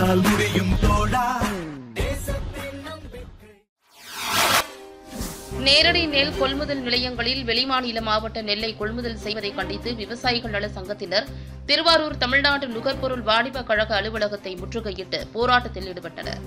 உன்னால் முடியும் தோழா நேரடி நெல் கொள்முதல் நிலையங்களில் வெளிமாநில மாவட்ட நெல்லை கொள்முதல் செய்வதை கண்டித்து விவசாயிகள் நல சங்கத்தினர் திருவாரூர் தமிழ்நாடு நுகர்பொருள் வாணிப கழக அலுவலகத்தை முற்றுகையிட்டு போராட்டத்தில் ஈடுபட்டனர்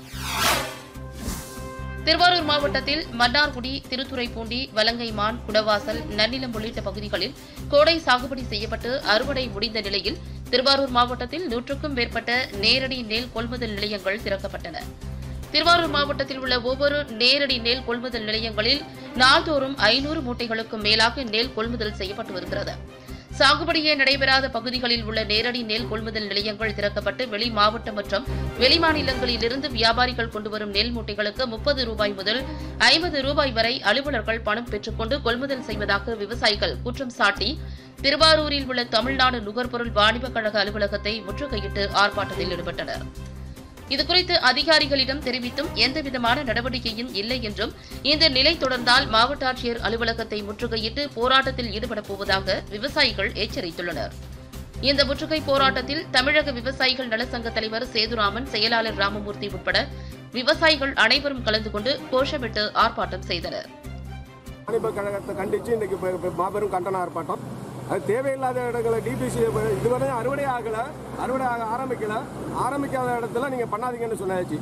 திருவாரூர் மாவட்டத்தில் மன்னார்குடி திருத்துறைப்பூண்டி வலங்கைமான் குடவாசல் நன்னிலம் உள்ளிட்ட பகுதிகளில் கோடை சாகுபடி செய்யப்பட்டு அறுவடை முடிந்த நிலையில் திருவாரூர் மாவட்டத்தில் நூற்றுக்கும் மேற்பட்ட நேரடி நெல் கொள்முதல் நிலையங்கள் திறக்கப்பட்டன திருவாரூர் மாவட்டத்தில் உள்ள ஒவ்வொரு நேரடி நெல் கொள்முதல் நிலையங்களில் நாள்தோறும் ஐநூறு மூட்டைகளுக்கும் மேலாக நெல் கொள்முதல் செய்யப்பட்டு வருகிறது சாகுபடியே நடைபெறாத பகுதிகளில் உள்ள நேரடி நெல் கொள்முதல் நிலையங்கள் திறக்கப்பட்டு வெளி மாவட்டம் மற்றும் வெளிமாநிலங்களிலிருந்து வியாபாரிகள் கொண்டுவரும் நெல் மூட்டைகளுக்கு முப்பது ரூபாய் முதல் ஐம்பது ரூபாய் வரை அலுவலர்கள் பணம் பெற்றுக்கொண்டு கொள்முதல் செய்வதாக விவசாயிகள் குற்றம் சாட்டி திருவாரூரில் உள்ள தமிழ்நாடு நுகர்பொருள் வாணிபக் கழக அலுவலகத்தை முற்றுகையிட்டு ஆர்ப்பாட்டத்தில் ஈடுபட்டனர் இதுகுறித்து அதிகாரிகளிடம் தெரிவித்தும் எந்தவிதமான நடவடிக்கையும் இல்லை என்றும் இந்த நிலை தொடர்ந்தால் மாவட்ட ஆட்சியர் அலுவலகத்தை முற்றுகையிட்டு போராட்டத்தில் ஈடுபடப் போவதாக விவசாயிகள் எச்சரித்துள்ளனர் இந்த முற்றுகை போராட்டத்தில் தமிழக விவசாயிகள் நலசங்க தலைவர் சேதுராமன் செயலாளர் ராமமூர்த்தி உட்பட விவசாயிகள் அனைவரும் கலந்து கொண்டு கோஷமிட்டு ஆர்ப்பாட்டம் செய்தனர் வாணிப கழகத்தை கண்டித்து இன்னைக்கு இப்ப- இப்ப மாபெரும் கண்டன ஆர்ப்பாட்டம் அது தேவையில்லாத இடங்களை டிபிசி இதுவரை அறுவடை ஆகல அறுவடை ஆக ஆரம்பிக்கல ஆரம்பிக்காத இடத்துல நீங்க பண்ணாதீங்கன்னு சொன்னாச்சு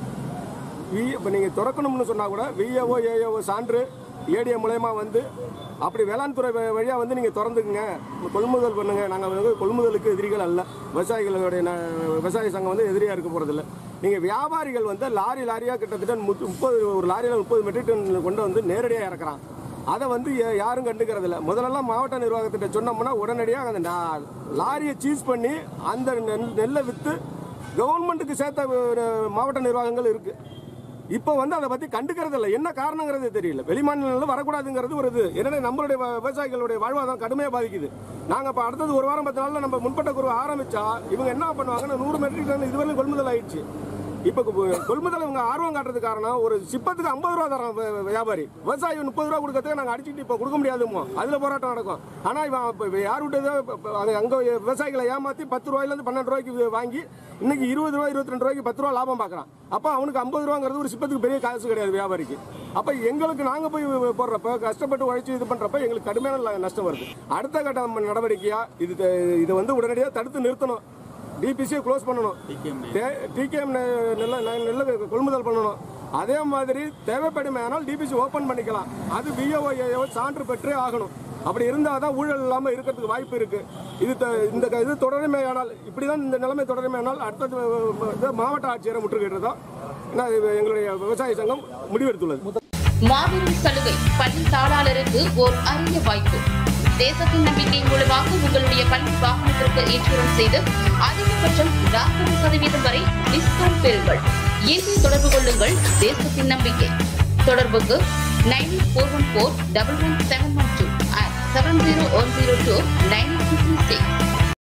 வி இப்போ நீங்கள் திறக்கணும்னு சொன்னா கூட விஏஓ ஏஏஓ சான்று ஏடிஎம் மூலயமா வந்து அப்படி வேளாண் துறை வ- வழியா வந்து நீங்க திறந்துக்குங்க கொள்முதல் பண்ணுங்க நாங்கள் வந்து கொள்முதலுக்கு எதிரிகள் அல்ல விவசாயிகளுடைய ந- விவசாய சங்கம் வந்து எதிரியா இருக்க போறதில்ல நீங்க வியாபாரிகள் வந்து லாரி லாரியா கிட்டத்தட்ட முத்து- முப்பது ஒரு லாரியில முப்பது மெட்ரிக் டன் கொண்டு வந்து நேரடியாக இறக்குறான் அதை வந்து யா- யாரும் கண்டுக்கிறது இல்ல முதல்லலாம் மாவட்ட நிர்வாகத்திட்ட சொன்னோம்னா உடனடியாக அந்த நா- லாரியை சீஸ் பண்ணி அந்த நெல் நெல்லை விற்று கவர்மெண்ட்டுக்கு சேர்த்த அஹ், மாவட்ட நிர்வாகங்கள் இருக்கு இப்போ வந்து அதை பத்தி கண்டுக்கிறது இல்லை என்ன காரணங்கிறது தெரியல வெளிமாநிலம் வரக்கூடாதுங்கிறது ஒரு இது என்னன்னா நம்மளுடைய வ- விவசாயிகளுடைய வாழ்வாதாரம் கடுமையாக பாதிக்குது நாங்க இப்போ அடுத்தது ஒரு வாரம் பத்து நாள்ல நம்ம முன்பட்ட குரு ஆரம்பிச்சா இவங்க என்ன பண்ணுவாங்கன்னா நூறு மெட்ரிக் டன் இதுவரை கொள்முதல் ஆயிடுச்சு இப்போ கு- கொள்முதல் இவங்க ஆர்வம் காட்டுறது காரணம் ஒரு சிப்பத்துக்கு ஐம்பது ரூபா தரோம் வி- வியாபாரி விவசாயி முப்பது ரூபா கொடுக்கறதுக்கு நாங்கள் அடிச்சுட்டு இப்போ கொடுக்க முடியாதுமோ அதில் போராட்டம் நடக்கும் ஆனால் இவன் இப்போ யார் விட்டதோ அங்கே விவசாயிகளை ஏமாற்றி பத்து ரூபாயிலேருந்து பன்னெண்டு ரூபாய்க்கு வாங்கி இன்னைக்கு இருபது ரூபா இருபத்தி ரெண்டு ரூபாய்க்கு பத்து ரூபா லாபம் பார்க்குறான் அப்போ அவனுக்கு ஐம்பது ரூபாங்கிறது ஒரு சிப்பத்துக்கு பெரிய காசு கிடையாது வியாபாரிக்கு அப்போ எங்களுக்கு நாங்கள் போய் போடுறப்ப கஷ்டப்பட்டு உழைச்சி இது பண்ணுறப்ப எங்களுக்கு கடுமையான ல- நஷ்டம் வருது அடுத்த கட்ட நடவடிக்கையாக இது த- இதை வந்து உடனடியாக தடுத்து நிறுத்தணும் டிபிசியை க்ளோஸ் பண்ணணும் டிகேஎம் நெல்ல நெல்ல கொள்முதல் பண்ணணும் அதே மாதிரி தேவைப்படுமேனால் டிபிசி ஓபன் பண்ணிக்கலாம் அது விஓஓ சான்று பெற்றே ஆகணும் அப்படி இருந்தால் தான் ஊழல் இல்லாமல் இருக்கிறதுக்கு வாய்ப்பு இருக்கு இது த- இந்த க- இது தொடருமேயானால் இப்படி தான் இந்த நிலைமை தொடருமேயானால் அடுத்தது அஹ், இது மாவட்ட ஆட்சியரை முற்றுகையிடுறதா ஏன்னா இது எங்களுடைய விவசாய சங்கம் முடிவெடுத்துள்ளது மாபெரும் சலுகை பள்ளி தாளாளருக்கு ஓர் அரிய வாய்ப்பு தேசத்தின் நம்பிக்கை மூலமாக உங்களுடைய பள்ளி வாகனத்திற்கு இன்சூரன்ஸ் செய்து அதிகபட்சம் நாற்பது சதவீதம் வரை டிஸ்கவுண்ட் பெறுங்கள் இன்று தொடர்பு கொள்ளுங்கள் தேசத்தின் நம்பிக்கை தொடர்புக்கு nine four one four double one seven one two seven zero one zero two nine six